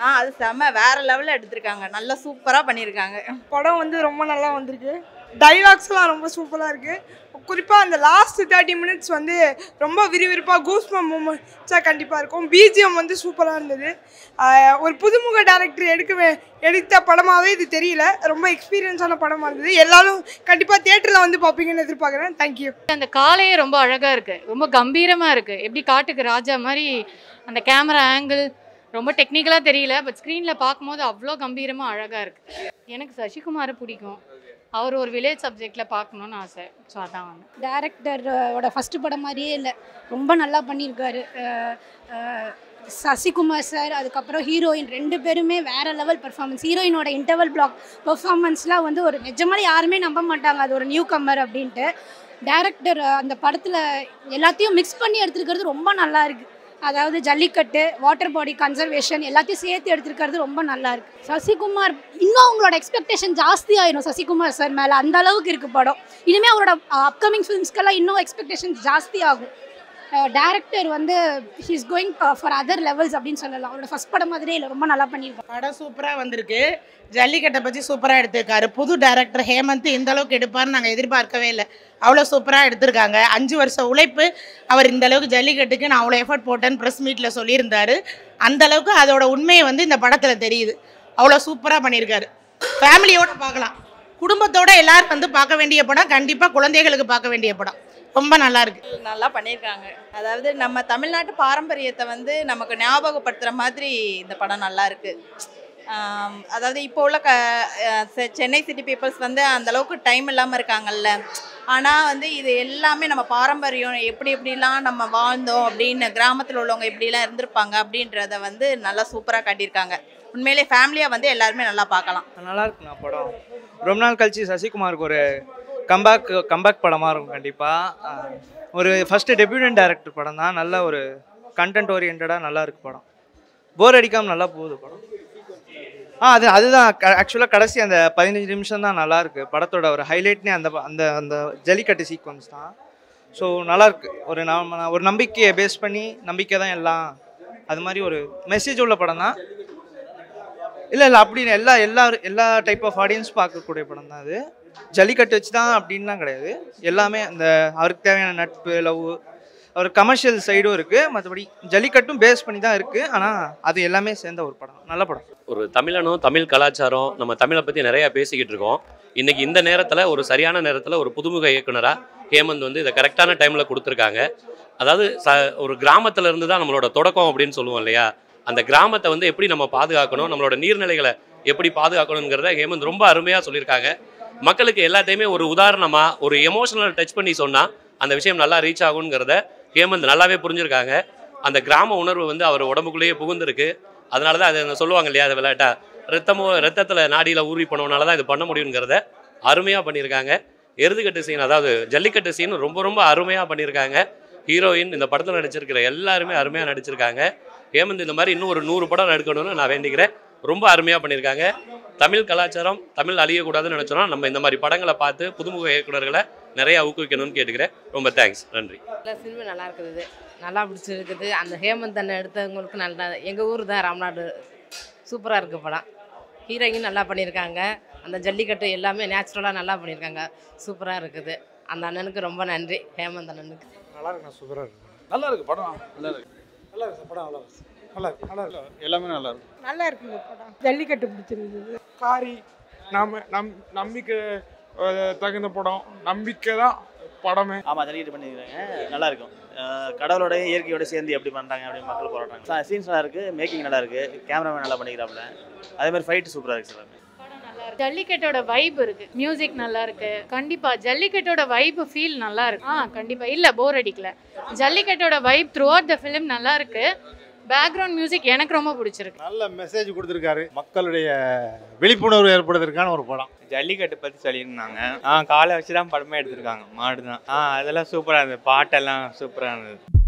ஆ அது செம்ம வேற லெவலில் எடுத்திருக்காங்க நல்லா சூப்பராக பண்ணியிருக்காங்க படம் வந்து ரொம்ப நல்லா வந்திருக்கு டைலாக்ஸ்லாம் ரொம்ப சூப்பராக இருக்குது குறிப்பாக அந்த லாஸ்ட் தேர்ட்டி மினிட்ஸ் வந்து ரொம்ப விறுவிறுப்பாக கூஸ்மம் மூமெண்ட்ஸாக கண்டிப்பாக இருக்கும் பிஜிஎம் வந்து சூப்பராக இருந்தது ஆஹ் ஒரு புதுமுக டேரக்டர் எடுக்க வே- எடுத்த படமாகவே இது தெரியல ரொம்ப எக்ஸ்பீரியன்ஸான படமாக இருந்தது எல்லாரும் கண்டிப்பாக தேட்டரில் வந்து பார்ப்பீங்கன்னு எதிர்பார்க்குறேன் தேங்க்யூ அந்த காலையே ரொம்ப அழகா இருக்கு ரொம்ப கம்பீரமா இருக்கு எப்படி காட்டுக்கு ராஜா மாதிரி அந்த கேமரா ஆங்கிள் ரொம்ப டெக்னிக்கலா தெரியல பட் ஸ்க்ரீன்ல பார்க்கும்போது அவ்வளோ கம்பீரமா அழகா இருக்கு எனக்கு சசிகுமாரை பிடிக்கும் அவர் ஒரு வில்லேஜ் சப்ஜெக்ட்ல பார்க்கணும்னு ஆசை ஸோ அதான் வந்து டேரக்டரோட ஃபஸ்ட்டு படம் மாதிரியே இல்லை ரொம்ப நல்லா பண்ணியிருக்காரு அஹ் அஹ் சசிகுமார் சார் அதுக்கப்புறம் ஹீரோயின் ரெண்டு பேருமே வேற லெவல் பெர்ஃபார்மன்ஸ் ஹீரோயினோட இன்டர்வல் பிளாக் பெர்ஃபார்மன்ஸ்லாம் வந்து ஒரு நிஜமாலே யாருமே நம்ப மாட்டாங்க அது ஒரு நியூ கம்மர் அப்படின்ட்டு டேரக்டர் அந்த படத்தில் எல்லாத்தையும் மிக்ஸ் பண்ணி எடுத்துருக்கிறது ரொம்ப நல்லா இருக்கு அதாவது ஜல்லிக்கட்டு வாட்டர் பாடி கன்சர்வேஷன் எல்லாத்தையும் சேர்த்து எடுத்திருக்கிறது ரொம்ப நல்லா இருக்கு சசிகுமார் இன்னும் அவங்களோட எக்ஸ்பெக்டேஷன் ஜாஸ்தி ஆயிரும் சசிகுமார் சார் மேலே அந்த அளவுக்கு இருக்கு படம் இனிமேல் அவரோட அப்கமிங் ஃபிலிம்ஸ்க்கெல்லாம் இன்னும் எக்ஸ்பெக்டேஷன் ஜாஸ்தி ஆகும் டேரக்டர் வந்து he's going for other levels அப்படின்னு சொல்லலாம் அவரோட ஃபர்ஸ்ட் படம் மாதிரியே இல்லை ரொம்ப நல்லா பண்ணியிருக்காரு படம் சூப்பராக வந்திருக்கு ஜல்லிக்கட்டை பற்றி சூப்பராக எடுத்திருக்காரு புது டைரக்டர் ஹேமந்த் இந்த அளவுக்கு எடுப்பார்னு நாங்கள் எதிர்பார்க்கவே இல்லை அவ்வளோ சூப்பராக எடுத்திருக்காங்க அஞ்சு வருஷம் உழைப்பு அவர் இந்த அளவுக்கு ஜல்லிக்கட்டுக்கு நான் அவ்வளோ எஃபர்ட் போட்டேன்னு ப்ரெஸ் மீட்டில் சொல்லியிருந்தாரு அந்த அளவுக்கு அதோட உண்மையை வந்து இந்த படத்தில் தெரியுது அவ்வளோ சூப்பராக பண்ணியிருக்காரு ஃபேமிலியோட பார்க்கலாம் குடும்பத்தோட எல்லாரும் வந்து பார்க்க வேண்டிய படம் கண்டிப்பாக குழந்தைகளுக்கு பார்க்க வேண்டிய படம் ரொம்ப நல்லா இருக்கு நல்லா பண்ணியிருக்காங்க அதாவது நம்ம தமிழ்நாட்டு பாரம்பரியத்தை வந்து நமக்கு ஞாபகப்படுத்துகிற மாதிரி இந்த படம் நல்லா இருக்கு ஆம், அதாவது இப்போ உள்ள க அஹ் செ- சென்னை சிட்டி பீப்புள்ஸ் வந்து அந்த அளவுக்கு டைம் இல்லாமல் இருக்காங்கல்ல ஆனால் வந்து இது எல்லாமே நம்ம பாரம்பரியம் எப்படி எப்படிலாம் நம்ம வாழ்ந்தோம் அப்படின்னு கிராமத்தில் உள்ளவங்க எப்படிலாம் இருந்திருப்பாங்க அப்படின்றத வந்து நல்லா சூப்பராக காட்டியிருக்காங்க உண்மையிலே ஃபேமிலியாக வந்து எல்லாருமே நல்லா பார்க்கலாம் நல்லா இருக்குண்ணா படம் ரொம்ப நாள் கழிச்சு சசிகுமாருக்கு ஒரு கம்பேக் கம்பேக் படமாக இருக்கும் கண்டிப்பாக ஒரு ஃபஸ்ட்டு டெபியூட்டன் டேரக்டர் படம் தான் நல்ல ஒரு கண்டென்ட் ஓரியன்டாக நல்லா இருக்கு படம் போர் அடிக்காமல் நல்லா போகுது படம் ஆ அது அதுதான் ஆக்சுவலாக கடைசி அந்த பதினஞ்சு நிமிஷம் தான் நல்லா இருக்கு படத்தோட ஒரு ஹைலைட்னே அந்த ப- அந்த அந்த ஜல்லிக்கட்டு சீக்வன்ஸ் தான் ஸோ நல்லா இருக்கு ஒரு நாம ஒரு நம்பிக்கையை பேஸ் பண்ணி நம்பிக்கை தான் எல்லாம் அது மாதிரி ஒரு மெசேஜ் உள்ள படம் தான் இல்லை இல்லை அப்படின்னு எல்லா எல்லா எல்லா டைப் ஆஃப் ஆடியன்ஸ் பார்க்கக்கூடிய படம் தான் அது ஜல்லிக்கட்டு வச்சு தான் அப்படின்லாம் கிடையாது எல்லாமே அந்த அவருக்கு தேவையான நட்பு லவ் அவர் கமர்ஷியல் சைடும் இருக்குது மற்றபடி ஜல்லிக்கட்டும் பேஸ் பண்ணி தான் இருக்குது ஆனால் அது எல்லாமே சேர்ந்த ஒரு படம் நல்ல படம் ஒரு தமிழனும் தமிழ் கலாச்சாரம் நம்ம தமிழை பற்றி நிறையா பேசிக்கிட்டு இருக்கோம் இன்னைக்கு இந்த நேரத்தில் ஒரு சரியான நேரத்தில் ஒரு புதுமுக இயக்குனராக ஹேமந்த் வந்து இதை கரெக்டான டைமில் கொடுத்துருக்காங்க அதாவது ச ஒரு கிராமத்துல இருந்து தான் நம்மளோட தொடக்கம் அப்படின்னு சொல்லுவோம் இல்லையா அந்த கிராமத்தை வந்து எப்படி நம்ம பாதுகாக்கணும் நம்மளோட நீர்நிலைகளை எப்படி பாதுகாக்கணுங்கிறத ஹேமந்த் ரொம்ப அருமையாக சொல்லியிருக்காங்க மக்களுக்கு எல்லாத்தையுமே ஒரு உதாரணமாக ஒரு எமோஷனல் டச் பண்ணி சொன்னால் அந்த விஷயம் நல்லா ரீச் ஆகுங்கிறத ஹேமந்த் நல்லாவே புரிஞ்சிருக்காங்க அந்த கிராம உணர்வு வந்து அவர் உடம்புக்குள்ளேயே புகுந்திருக்கு அதனால தான் அது சொல்லுவாங்க இல்லையா அது விளையாட்டா ரத்தமோ ரத்தத்தில் நாடியில் ஊறி போனவனால தான் இது பண்ண முடியுங்கிறத அருமையாக பண்ணியிருக்காங்க எருதுகட்டு சீன் அதாவது ஜல்லிக்கட்டு சீன் ரொம்ப ரொம்ப அருமையாக பண்ணியிருக்காங்க ஹீரோயின் இந்த படத்தில் நடிச்சிருக்கிற எல்லாருமே அருமையாக நடிச்சிருக்காங்க ஹேமந்த் இந்த மாதிரி இன்னும் ஒரு நூறு படம் எடுக்கணும்னு நான் வேண்டிக்கிறேன் ரொம்ப அருமையாக பண்ணியிருக்காங்க தமிழ் கலாச்சாரம் தமிழ் அழியக்கூடாதுன்னு நினச்சோன்னா நம்ம இந்த மாதிரி படங்களை பார்த்து புதுமுக இயக்குனர்களை நிறையா ஊக்குவிக்கணும்னு கேட்டுக்கிறேன் ரொம்ப தேங்க்ஸ் நன்றி நல்ல சினிமா நல்லா இருக்குது நல்லா பிடிச்சிருக்குது அந்த ஹேமந்த் அண்ணன் எடுத்தவங்களுக்கு நல்லா எங்கள் ஊர் தான் ராம்நாடு சூப்பராக இருக்குது படம் ஹீரோயின் நல்லா பண்ணியிருக்காங்க அந்த ஜல்லிக்கட்டு எல்லாமே நேச்சுரலாக நல்லா பண்ணியிருக்காங்க சூப்பராக இருக்குது அந்த அண்ணனுக்கு ரொம்ப நன்றி ஹேமந்த் அண்ணனுக்கு நல்லா இருக்குண்ணா சூப்பராக இருக்கு நல்லா இருக்கு படம் நல்லா இருக்கு நல்லா இருக்கு படம் நல்லா இருக்கு நல்லா இருக்கு நல்லா இருக்கு எல்லாமே நல்லா இருக்கு நல்லா இருக்குங்க படம் ஜல்லிக்கட்டு பிடிச்சிருந்தது காரி நாம நம் நம்பிக்கை அஹ், தகுந்த படம் நம்பிக்கை தான் படமே ஆமாம் ஜல்லிக்கட்டு பண்ணியிருக்காங்க நல்லா இருக்கும் அஹ் கடவுளோட இயற்கையோட சேர்ந்து எப்படி பண்ணுறாங்க அப்படின்னு மக்கள் போராடுறாங்க சீன்ஸ் நல்லா இருக்கு மேக்கிங் நல்லா இருக்கு கேமராமேன் நல்லா பண்ணிக்கிறாப்புல அதே மாதிரி ஃபைட் சூப்பராக இருக்கு சார் ஜல்லிக்கட்டோட வைப் இருக்கு மியூசிக் நல்லா இருக்கு கண்டிப்பா ஜல்லிக்கட்டோட வைப் ஃபீல் நல்லா இருக்கு ஆ கண்டிப்பா இல்ல போர் அடிக்கல ஜல்லிக்கட்டோட vibe throughout the film நல்லா இருக்கு பேக்ரவுண்ட் மியூசிக் எனக்கு ரொம்ப பிடிச்சிருக்கு நல்ல மெசேஜ் கொடுத்துருக்காரு மக்களுடைய விழிப்புணர்வு ஏற்படுவதற்கான ஒரு படம் ஜல்லிக்கட்டு பற்றி சொல்லியிருந்தாங்க ஆ காலை வச்சு தான் படமே எடுத்திருக்காங்க மாடு தான் ஆ அதெல்லாம் சூப்பராக இருந்தது பாட்டெல்லாம் சூப்பராக இருந்தது